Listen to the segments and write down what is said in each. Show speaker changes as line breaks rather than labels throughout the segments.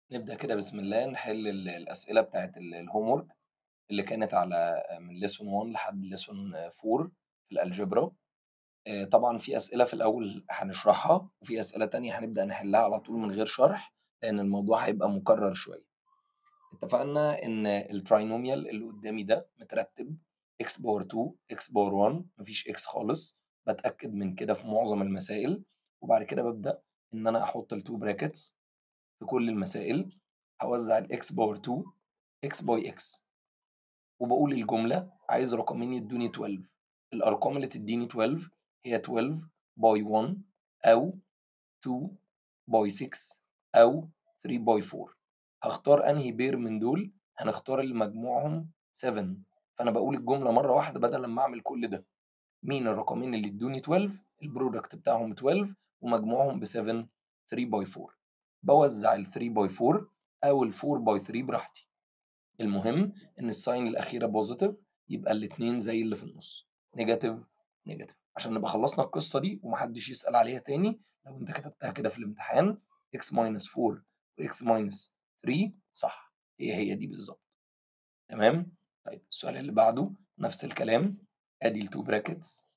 نبدأ كده بسم الله نحل ال الأسئلة بتاعة ال الhomework اللي كانت على من lesson 1 لحد lesson 4 في الalgebra آآ طبعًا في أسئلة في الأول هنشرحها، وفي أسئلة تانية هنبدأ نحلها على طول من غير شرح، لأن الموضوع هيبقى مكرر شوية. اتفقنا إن الtrinomial اللي قدامي ده مترتب x power 2 x power 1 ما فيش x خالص، باتأكد من كده في معظم المسائل، وبعد كده بابدأ إن أنا أحط ال2 brackets في كل المسائل، هاوزّع الx power 2 x by x وباقول الجملة عايز رقمين يدوني 12 الأرقام اللي تديني 12 هي 12 by 1 أو 2 by 6 أو 3 by 4 هاختار أنهي pair من دول؟ هنختار اللي مجموعهم 7 فأنا باقول الجملة مرة واحدة بدل أمّا أعمل كل ده. مين الرقمين اللي يدوني 12 الproduct بتاعهم 12 ومجموعهم ب7 3 by 4 باوزّع ال3 by 4 أو ال4 by 3 براحتي. المهم إن الsign الأخيرة positive يبقى الاتنين زي اللي في النُص negative negative عشان نبقى خلّصنا القصة دي وما حدش يسأل عليها تاني لو أنت كتبتها كده في الامتحان x minus 4 وx minus 3 صح هي هي دي بالضبط. تمام؟ طيب السؤال اللي بعده نفس الكلام آدي ال2 brackets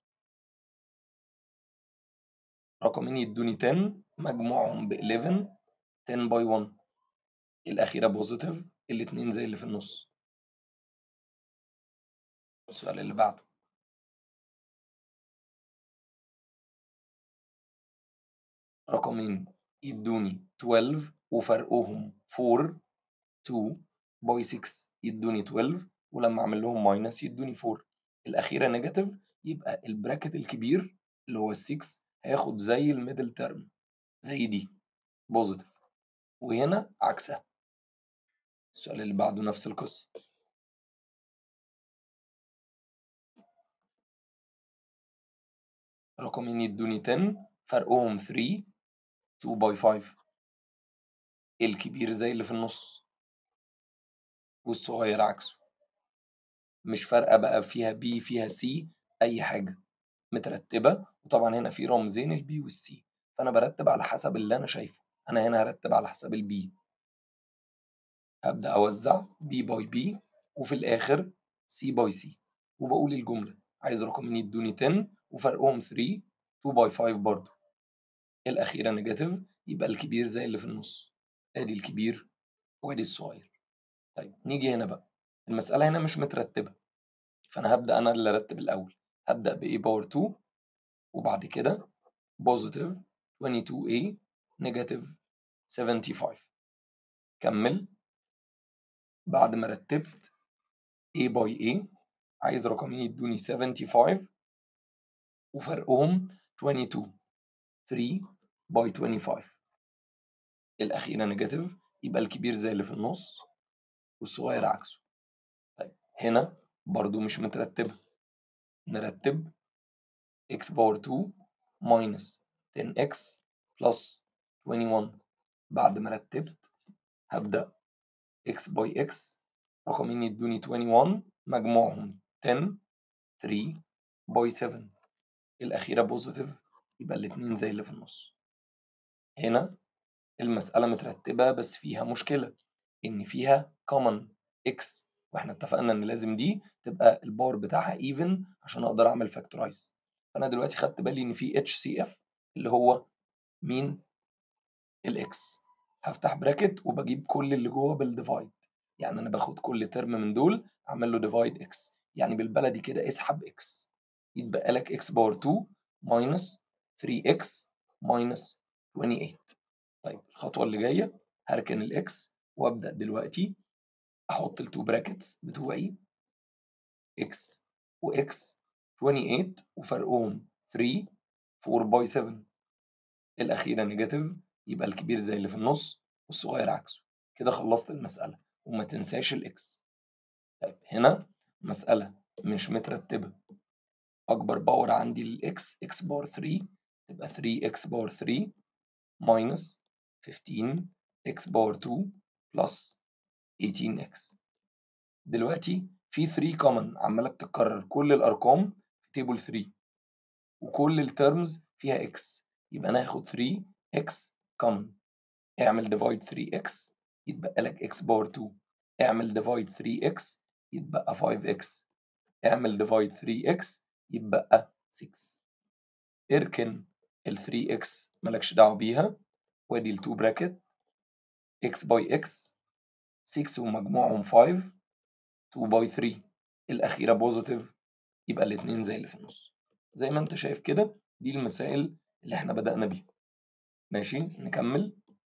رقمين يدوني 10 مجموعهم ب11 10 by 1 الأخيرة positive الاتنين زي اللي في النُص. السؤال اللي بعده. رقمين يدوني 12 وفرقهم 4 2 by 6 يدوني 12 ولمّا أعمل لهم minus يدوني 4 الأخيرة negative يبقى الbracket الكبير اللي هو ال6 هياخد زي الmiddle term زي دي positive وهنا عكسها. السؤال اللي بعده نفس القصة. رقمين يدوني 10 فرقهم 3 2 by 5 الكبير زي اللي في النُص. والصغير عكسه. مش فارقة بقى فيها B فيها C أي حاجة، مترتبة وطبعًا هنا في رمزين الB والC فأنا بارتّب على حسب اللي أنا شايفه، أنا هنا هارتّب على حساب الB. هابدأ أوزّع B by B وفي الآخر C by C وباقول الجملة عايز رقمين يدوني 10 وفرقهم 3 2 by 5 برضه. الأخيرة negative يبقى الكبير زي اللي في النُص. آدي الكبير وآدي الصغير. طيب نيجي هنا بقى، المسألة هنا مش مترتبة، فأنا هابدأ أنا اللي أرتّب الأول، هابدأ بA power 2 وبعد كده positive 22A negative 75 كمّل. بعد ما رتّبت A by A عايز رقمين يدوني 75 وفرقهم 22 3 by 25 الأخيرة negative يبقى الكبير زي اللي في النُص والصغير عكسه. طيب هنا برضه مش مترتبة، نرتّب x power 2 minus 10x plus 21 بعد ما رتّبت هابدأ x by x رقمين يدوني 21 مجموعهم 10 3 by 7 الأخيرة positive يبقى الاتنين زي اللي في النُص. هنا المسألة مترتبة بس فيها مشكلة، إن فيها common x وإحنا اتفقنا إن لازم دي تبقى الpower بتاعها even عشان أقدر أعمل factorize فأنا دلوقتي خدت بالي إن في HCF اللي هو مين؟ الx هافتح bracket وباجيب كل اللي جوّه بالdivide يعني أنا باخد كل term من دول أعمل له divide x يعني بالبلدي كده اسحب x يتبقى لك x power 2 minus 3x minus 28 طيب الخطوة اللي جاية هاركن الx وأبدأ دلوقتي أحط ال2 brackets بتوعي x وx 28 وفرقهم 3 4 by 7 الأخيرة negative يبقى الكبير زي اللي في النُص والصغير عكسه. كده خلّصت المسألة وما تنساش الx. طيب هنا مسألة مش مترتبة، أكبر power عندي للx x power 3 تبقى 3x power 3 minus 15 x power 2 plus 18x دلوقتي في 3 common عمّالة بتتكرر كل الأرقام في table 3 وكل الterms فيها x يبقى أنا هاخد 3x common اعمل divide 3x يتبقى لك x باور 2 اعمل ديفايد 3x يتبقى 5x اعمل ديفايد 3x يتبقى 6 اركن ال 3x مالكش دعوة بيها وادي ال 2 براكت x باي x 6 ومجموعهم 5 2 باي 3 الأخيرة بوزيتيف يبقى الاتنين زي اللي في النص زي ما انت شايف كده دي المسائل اللي احنا بدأنا بيها ماشي نكمل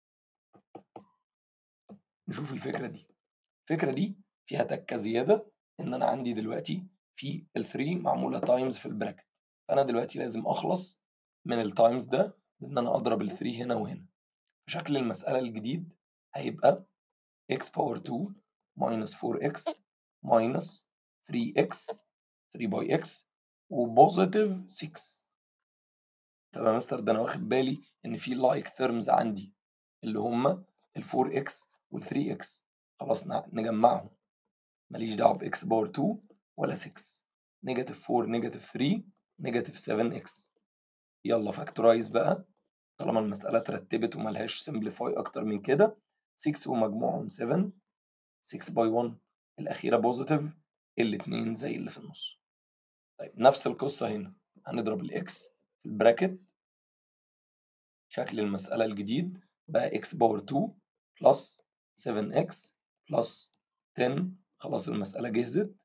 نشوف الفكرة دي الفكرة دي فيها تكة زيادة إن أنا عندي دلوقتي في ال 3 معمولة تايمز في البراكت فأنا دلوقتي لازم أخلص من التايمز ده بإن أنا أضرب ال 3 هنا وهنا شكل المسألة الجديد هيبقى x باور 2 minus 4x minus 3x 3 باي x وبوزيتيف 6 طب يا مستر ده أنا واخد بالي إن في لايك تيرمز عندي اللي هما ال 4x وال 3x خلاص نجمعهم ماليش دعوة ب x باور 2 ولا 6 نيجاتيف 4 نيجاتيف 3 نيجاتيف 7x يلا فاكتورايز بقى طالما المسألة اترتبت وملهاش سمبليفاي أكتر من كده 6 ومجموعهم 7 6 باي 1 الأخيرة بوزيتيف الاتنين زي اللي في النص طيب نفس القصة هنا هنضرب الإكس في البراكت شكل المسألة الجديد بقى x باور 2 بلس 7x بلس 10 خلاص المسألة جهزت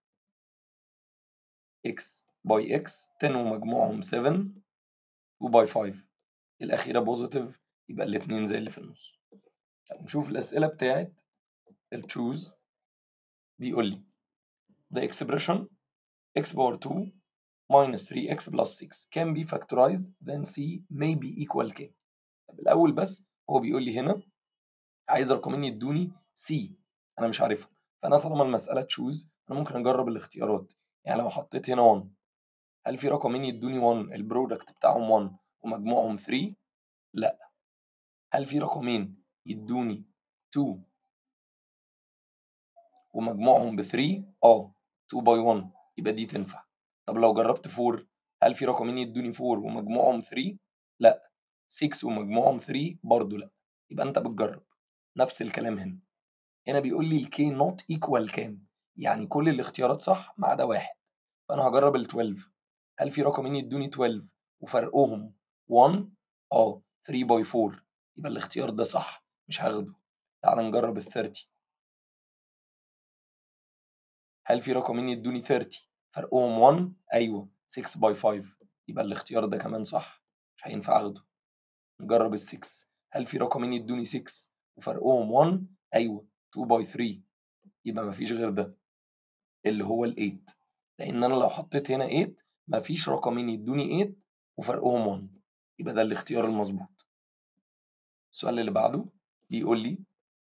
x باي x 10 ومجموعهم 7 2 باي 5 الأخيرة بوزيتيف يبقى الاتنين زي اللي في النص طب نشوف الأسئلة بتاعت التشوز بيقول لي the expression x power 2 minus 3x plus 6 can be factorized then c may be equal k طب الأول بس هو بيقول لي هنا عايز رقمين يدوني c أنا مش عارفها فأنا طالما المسألة تشوز أنا ممكن أجرب الاختيارات يعني لو حطيت هنا 1 هل في رقمين يدوني 1 البرودكت بتاعهم 1 ومجموعهم 3 لا هل في رقمين يدوني 2 ومجموعهم ب 3 اه 2 باي 1 يبقى دي تنفع طب لو جربت 4 هل في رقمين يدوني 4 ومجموعهم 3 لا 6 ومجموعهم 3 برضه لا يبقى انت بتجرب نفس الكلام هنا هنا بيقول لي الكي نوت ايكوال كام يعني كل الاختيارات صح ما عدا واحد فانا هجرب ال 12 هل في رقمين يدوني 12 وفرقهم 1 اه 3 باي 4 يبقى الاختيار ده صح مش هاخده تعال نجرب ال 30 هل في رقمين يدوني 30 فرقهم 1 ايوه 6 باي 5 يبقى الاختيار ده كمان صح مش هينفع اخده نجرب ال 6 هل في رقمين يدوني 6 وفرقهم 1 ايوه 2 باي 3 يبقى مفيش غير ده اللي هو ال 8 لان انا لو حطيت هنا 8 مفيش رقمين يدوني 8 وفرقهم 1 يبقى ده الاختيار المظبوط السؤال اللي بعده بيقول لي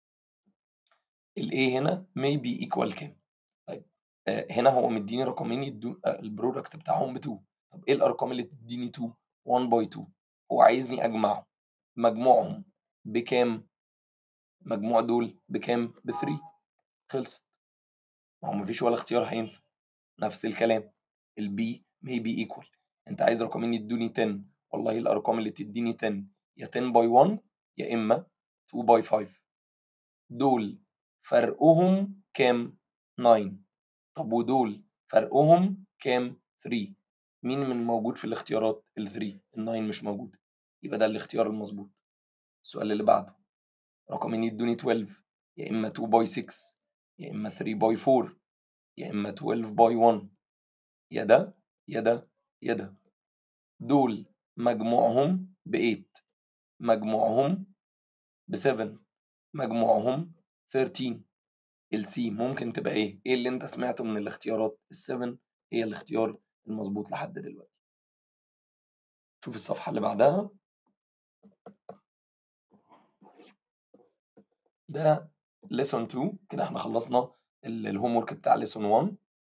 ال A هنا may be equal كام طيب آه هنا هو مديني رقمين يدو آه البرودكت بتاعهم ب 2 طب ايه الارقام اللي تديني 2 1 باي 2 هو عايزني اجمعهم مجموعهم بكام مجموع دول بكام ب 3 خلصت ما هو مفيش ولا اختيار هينفع نفس الكلام البي may be equal انت عايز رقمين يدوني 10 والله الارقام اللي تديني 10 يا 10 باي 1 يا اما 2 باي 5 دول فرقهم كام 9 طب ودول فرقهم كام 3 مين من موجود في الاختيارات ال 3 ال 9 مش موجود يبقى ده الاختيار المظبوط السؤال اللي بعده رقمين يدوني 12 يا اما 2 باي 6 يا اما 3 باي 4 يا اما 12 باي 1 يا ده يا ده يا ده دول مجموعهم ب 8 مجموعهم ب 7 مجموعهم 13 السي ممكن تبقى ايه؟ ايه اللي انت سمعته من الاختيارات؟ ال7 هي الاختيار المظبوط لحد دلوقتي. شوف الصفحة اللي بعدها ده lesson 2 كده احنا خلصنا الهوم ورك بتاع lesson 1